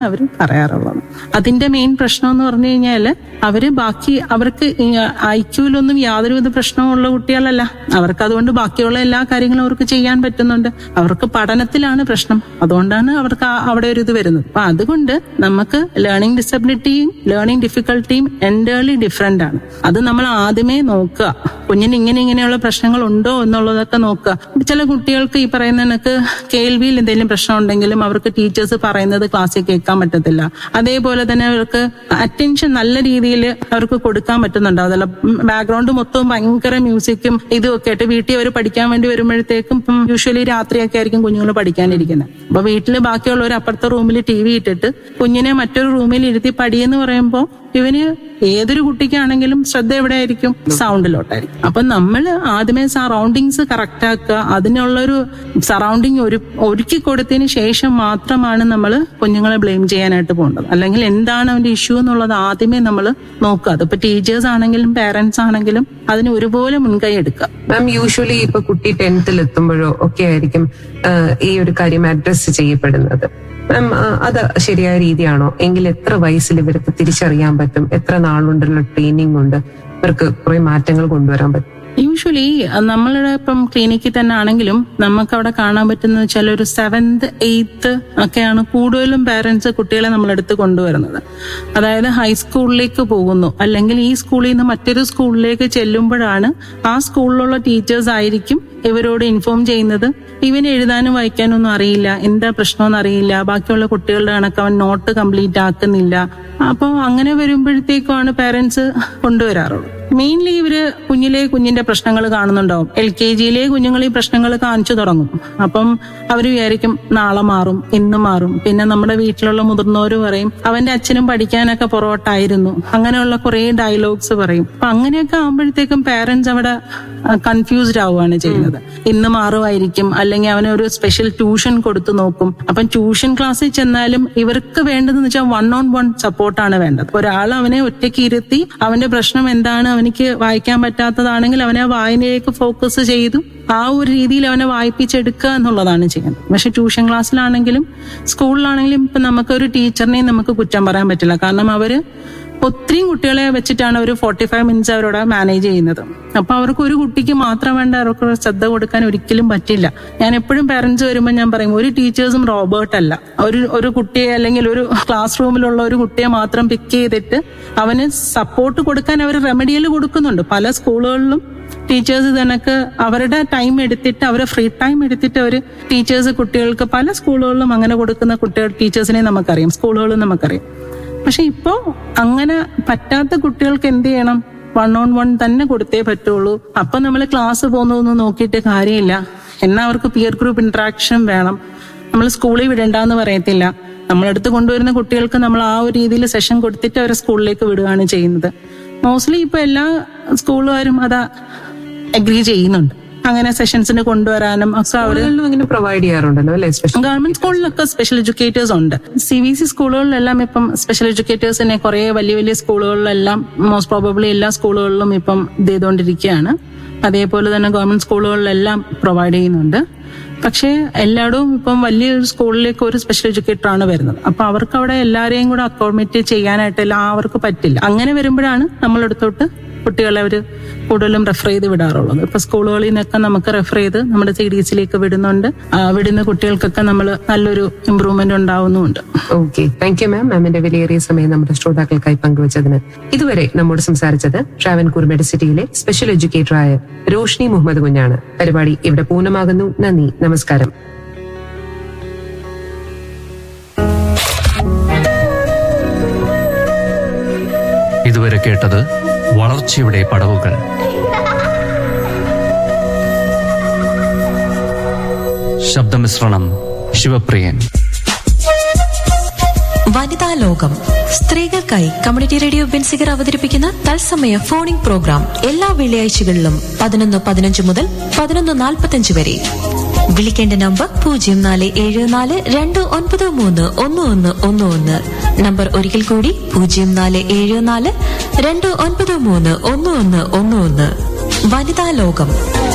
അവർ പറയാറുള്ളത് അതിന്റെ മെയിൻ പ്രശ്നം എന്ന് പറഞ്ഞു കഴിഞ്ഞാൽ അവര് ബാക്കി അവർക്ക് ഐക്യൂലൊന്നും യാതൊരുവിധ പ്രശ്നമുള്ള കുട്ടികളല്ല അവർക്ക് അതുകൊണ്ട് ബാക്കിയുള്ള എല്ലാ കാര്യങ്ങളും അവർക്ക് ചെയ്യാൻ പറ്റുന്നുണ്ട് അവർക്ക് പഠനത്തിലാണ് പ്രശ്നം അതുകൊണ്ടാണ് അവർക്ക് ആ- അവിടെ ഒരു ഇത് വരുന്നത് അപ്പൊ അതുകൊണ്ട് നമുക്ക് ലേണിംഗ് ഡിസബിലിറ്റിയും ലേണിംഗ് ഡിഫിക്കൽട്ടിയും എൻറ്റേർലി ഡിഫറെന്റ് ആണ് അത് നമ്മൾ ആദ്യമേ നോക്കുക കുഞ്ഞിന് ഇങ്ങനെ ഇങ്ങനെയുള്ള പ്രശ്നങ്ങൾ ഉണ്ടോ എന്നുള്ളതൊക്കെ നോക്കുക ചില കുട്ടികൾക്ക് ഈ പറയുന്ന കണക്ക് കേൾവിയിൽ എന്തെങ്കിലും പ്രശ്നം ഉണ്ടെങ്കിലും അവർക്ക് ടീച്ചേഴ്സ് പറയുന്നത് ക്ലാസ്സിൽ കേൾക്കാൻ പറ്റത്തില്ല അതേപോലെ തന്നെ അവർക്ക് അറ്റൻഷൻ നല്ല രീതിയിൽ അവർക്ക് കൊടുക്കാൻ പറ്റുന്നുണ്ടോ അതല്ല ബാക്ക്ഗ്രൗണ്ട് മൊത്തവും ഭയങ്കര മ്യൂസിക്കും ഇതും ഒക്കെ ആയിട്ട് വീട്ടിൽ അവർ പഠിക്കാൻ വേണ്ടി വരുമ്പോഴത്തേക്കും ഇപ്പം യൂഷ്വലി രാത്രിയൊക്കെ ആയിരിക്കും കുഞ്ഞുങ്ങൾ പഠിക്കാനിരിക്കുന്നത് അപ്പൊ വീട്ടിൽ ബാക്കിയുള്ളവർ അപ്പുറത്തെ റൂമിൽ ടി വി ഇട്ടിട്ട് കുഞ്ഞിനെ മറ്റൊരു റൂമിൽ ഇരുത്തി പഠിയെന്ന് പറയുമ്പോൾ ഇവന് ഏതൊരു കുട്ടിക്കാണെങ്കിലും ശ്രദ്ധ എവിടെ ആയിരിക്കും സൗണ്ടിലോട്ടായിരിക്കും അപ്പൊ നമ്മൾ ആദ്യമേ സറൗണ്ടിങ്സ് കറക്റ്റ് ആക്കുക അതിനുള്ളൊരു സറൗണ്ടിങ് ഒരു ഒരുക്കി കൊടുത്തതിന് ശേഷം മാത്രമാണ് നമ്മൾ കുഞ്ഞുങ്ങളെ ബ്ലെയിം ചെയ്യാനായിട്ട് പോകേണ്ടത് അല്ലെങ്കിൽ എന്താണ് അവന്റെ ഇഷ്യൂ എന്നുള്ളത് ആദ്യമേ നമ്മൾ നോക്കുക അതിപ്പോ ടീച്ചേഴ്സ് ആണെങ്കിലും പേരൻസ് ആണെങ്കിലും അതിന് ഒരുപോലെ മുൻകൈ എടുക്കുക മാം യൂഷ്വലി ഇപ്പൊ കുട്ടി ടെൻത്തിൽ എത്തുമ്പോഴോ ഒക്കെ ആയിരിക്കും ആ, ഈ ഒരു കാര്യം അഡ്രസ് ചെയ്യപ്പെടുന്നത് മാം ആ, അത് ശരിയായ രീതിയാണോ എങ്കിൽ എത്ര വയസ്സിൽ ഇവർക്ക് തിരിച്ചറിയാൻ പറ്റും എത്ര നാളുകൊണ്ടുള്ള ട്രെയിനിങ് ഉണ്ട് ഇവർക്ക് കുറെ മാറ്റങ്ങൾ കൊണ്ടുവരാൻ പറ്റും യൂഷ്വലി നമ്മളുടെ ഇപ്പം ക്ലിനിക്കിൽ തന്നെ ആണെങ്കിലും നമുക്ക് അവിടെ കാണാൻ പറ്റുന്ന വെച്ചാൽ ഒരു സെവൻത് എയ്ത്ത് ഒക്കെയാണ് കൂടുതലും പാരന്റ്സ് കുട്ടികളെ നമ്മളെടുത്ത് കൊണ്ടുവരുന്നത് അതായത് ഹൈസ്കൂളിലേക്ക് പോകുന്നു അല്ലെങ്കിൽ ഈ സ്കൂളിൽ നിന്ന് മറ്റൊരു സ്കൂളിലേക്ക് ചെല്ലുമ്പോഴാണ് ആ സ്കൂളിലുള്ള ടീച്ചേഴ്സ് ആയിരിക്കും ഇവരോട് ഇൻഫോം ചെയ്യുന്നത് ഇവന് എഴുതാനും വായിക്കാനും ഒന്നും അറിയില്ല എന്താ പ്രശ്നമെന്ന് അറിയില്ല ബാക്കിയുള്ള കുട്ടികളുടെ കണക്ക് അവൻ നോട്ട് കംപ്ലീറ്റ് ആക്കുന്നില്ല അപ്പോൾ അങ്ങനെ വരുമ്പോഴത്തേക്കുമാണ് പാരന്റ്സ് കൊണ്ടുവരാറുള്ളത് മെയിൻലി ഇവര് കുഞ്ഞിലെ കുഞ്ഞിന്റെ പ്രശ്നങ്ങൾ കാണുന്നുണ്ടാവും എൽ കെ ജിയിലെ കുഞ്ഞുങ്ങൾ ഈ പ്രശ്നങ്ങൾ കാണിച്ചു തുടങ്ങും അപ്പം അവർ വിചാരിക്കും നാളെ മാറും ഇന്ന് മാറും പിന്നെ നമ്മുടെ വീട്ടിലുള്ള മുതിർന്നവർ പറയും അവന്റെ അച്ഛനും പഠിക്കാനൊക്കെ പുറകോട്ടായിരുന്നു അങ്ങനെയുള്ള കുറെ ഡയലോഗ്സ് പറയും അപ്പൊ അങ്ങനെയൊക്കെ ആകുമ്പോഴത്തേക്കും പാരന്റ്സ് അവിടെ കൺഫ്യൂസ്ഡ് ആവുകയാണ് ചെയ്യുന്നത് ഇന്ന് മാറുമായിരിക്കും അല്ലെങ്കിൽ അവന് ഒരു സ്പെഷ്യൽ ട്യൂഷൻ കൊടുത്തു നോക്കും അപ്പം ട്യൂഷൻ ക്ലാസ്സിൽ ചെന്നാലും ഇവർക്ക് വേണ്ടതെന്ന് വെച്ചാൽ വൺ ഓൺ വൺ സപ്പോർട്ടാണ് വേണ്ടത് ഒരാൾ അവനെ ഒറ്റയ്ക്ക് ഇരുത്തി അവന്റെ പ്രശ്നം എന്താണ് അവനിക്ക് വായിക്കാൻ പറ്റാത്തതാണെങ്കിൽ അവനെ വായനയിലേക്ക് ഫോക്കസ് ചെയ്തു ആ ഒരു രീതിയിൽ അവനെ വായിപ്പിച്ചെടുക്കുക എന്നുള്ളതാണ് ചെയ്യുന്നത് പക്ഷെ ട്യൂഷൻ ക്ലാസ്സിലാണെങ്കിലും സ്കൂളിലാണെങ്കിലും ഇപ്പൊ നമുക്ക് ഒരു ടീച്ചറിനെയും നമുക്ക് കുറ്റം പറയാൻ പറ്റില്ല കാരണം അവര് ഒത്തിരിയും കുട്ടികളെ വെച്ചിട്ടാണ് ഒരു ഫോർട്ടി ഫൈവ് മിനിറ്റ്സ് അവരോട് മാനേജ് ചെയ്യുന്നത് അപ്പൊ അവർക്ക് ഒരു കുട്ടിക്ക് മാത്രം വേണ്ട അവർക്ക് ശ്രദ്ധ കൊടുക്കാൻ ഒരിക്കലും പറ്റില്ല ഞാൻ എപ്പോഴും പാരന്റ്സ് വരുമ്പോൾ ഞാൻ പറയും ഒരു ടീച്ചേഴ്സും റോബോട്ട് അല്ല ഒരു ഒരു കുട്ടിയെ അല്ലെങ്കിൽ ഒരു ക്ലാസ് റൂമിലുള്ള ഒരു കുട്ടിയെ മാത്രം പിക്ക് ചെയ്തിട്ട് അവന് സപ്പോർട്ട് കൊടുക്കാൻ അവർ റെമഡിയൽ കൊടുക്കുന്നുണ്ട് പല സ്കൂളുകളിലും ടീച്ചേഴ്സ് ഇതിനൊക്കെ അവരുടെ ടൈം എടുത്തിട്ട് അവരെ ഫ്രീ ടൈം എടുത്തിട്ട് അവർ ടീച്ചേഴ്സ് കുട്ടികൾക്ക് പല സ്കൂളുകളിലും അങ്ങനെ കൊടുക്കുന്ന കുട്ടികൾ ടീച്ചേഴ്സിനെ നമുക്കറിയാം സ്കൂളുകളും നമുക്കറിയാം പക്ഷെ ഇപ്പോ അങ്ങനെ പറ്റാത്ത കുട്ടികൾക്ക് എന്ത് ചെയ്യണം വൺ ഓൺ വൺ തന്നെ കൊടുത്തേ പറ്റുള്ളൂ അപ്പൊ നമ്മൾ ക്ലാസ് പോകുന്നതൊന്നും നോക്കിയിട്ട് കാര്യമില്ല എന്നാ അവർക്ക് പിയർ ഗ്രൂപ്പ് ഇന്ററാക്ഷൻ വേണം നമ്മൾ സ്കൂളിൽ വിടണ്ടെന്ന് പറയത്തില്ല നമ്മളെടുത്ത് കൊണ്ടുവരുന്ന കുട്ടികൾക്ക് നമ്മൾ ആ ഒരു രീതിയിൽ സെഷൻ കൊടുത്തിട്ട് അവരെ സ്കൂളിലേക്ക് വിടുകയാണ് ചെയ്യുന്നത് മോസ്റ്റ്ലി ഇപ്പൊ എല്ലാ സ്കൂളുകാരും അത് അഗ്രി ചെയ്യുന്നുണ്ട് അങ്ങനെ സെഷൻസിന് കൊണ്ടുവരാനും ഒക്കെ അവര് സ്കൂളുകളിലും അങ്ങനെ പ്രൊവൈഡ് ചെയ്യാറുണ്ടല്ലോ അല്ലെ സ്പെഷ്യൽ ഗവൺമെന്റ് സ്കൂളിലൊക്കെ സ്പെഷ്യൽ എഡ്യൂക്കേറ്റേഴ്സ് ഉണ്ട് സി ബി സി സ്കൂളുകളിലെല്ലാം ഇപ്പം സ്പെഷ്യൽ എഡ്യൂക്കേറ്റേഴ്സിനെ കുറെ വലിയ വലിയ സ്കൂളുകളിലെല്ലാം മോസ്റ്റ് പ്രോബബ്ലി എല്ലാ സ്കൂളുകളിലും ഇപ്പം ഇത് ചെയ്തുകൊണ്ടിരിക്കുകയാണ് അതേപോലെ തന്നെ ഗവൺമെന്റ് സ്കൂളുകളിലെല്ലാം പ്രൊവൈഡ് ചെയ്യുന്നുണ്ട് പക്ഷേ എല്ലായിടവും ഇപ്പം വലിയൊരു സ്കൂളിലേക്ക് ഒരു സ്പെഷ്യൽ എഡ്യൂക്കേറ്റർ ആണ് വരുന്നത് അപ്പൊ അവർക്ക് അവിടെ എല്ലാവരെയും കൂടെ അക്കോമഡേറ്റ് ചെയ്യാനായിട്ട് എല്ലാവർക്കും പറ്റില്ല അങ്ങനെ വരുമ്പോഴാണ് നമ്മളെടുത്തോട്ട് കുട്ടികളെ അവർ കൂടുതലും റെഫർ ചെയ്ത് വിടാറുള്ളത് ഇപ്പൊ സ്കൂളുകളിൽ നിന്നൊക്കെ നമുക്ക് റെഫർ ചെയ്ത് നമ്മുടെ സി ഡി എസിലേക്ക് വിടുന്നുണ്ട് ആ, വിടുന്ന കുട്ടികൾക്കൊക്കെ നമ്മൾ നല്ലൊരു ഇമ്പ്രൂവ്മെന്റ് ഉണ്ടാവുന്നുമുണ്ട് ഓക്കെ താങ്ക് യു മാം മാമിന്റെ വിലയേറിയ സമയം നമ്മുടെ ശ്രോതാക്കൾക്കായി പങ്കുവച്ചതിന് ഇതുവരെ നമ്മോട് സംസാരിച്ചത് ട്രാവൻകൂർ മെഡിസിറ്റിയിലെ സ്പെഷ്യൽ എഡ്യൂക്കേറ്ററായ റോഷ്നി മുഹമ്മദ് കുഞ്ഞാണ് പരിപാടി ഇവിടെ പൂർണ്ണമാകുന്നു നന്ദി നമസ്കാരം ഇതുവരെ കേട്ടത് വളർച്ചയുടെ പടവുകൾ ശബ്ദമിശ്രണം ശിവപ്രിയൻ വനിതാ ലോകം സ്ത്രീകൾക്കായി കമ്മ്യൂണിറ്റി റേഡിയോ ബെൻസിഗർ അവതരിപ്പിക്കുന്ന തത്സമയ ഫോണിംഗ് പ്രോഗ്രാം എല്ലാ വെള്ളിയാഴ്ചകളിലും പതിനൊന്ന് പതിനഞ്ച് മുതൽ പതിനൊന്ന് നാൽപ്പത്തഞ്ച് വരെ വിളിക്കേണ്ട നമ്പർ പൂജ്യം നാല് ഏഴ് നാല് രണ്ട് ഒൻപത് മൂന്ന് ഒന്ന് ഒന്ന് ഒന്ന് ഒന്ന് നമ്പർ ഒരിക്കൽ കൂടി പൂജ്യം നാല് ഏഴ് നാല് രണ്ട് ഒൻപത് മൂന്ന് ഒന്ന് ഒന്ന് ഒന്ന് ഒന്ന് വനിതാ ലോകം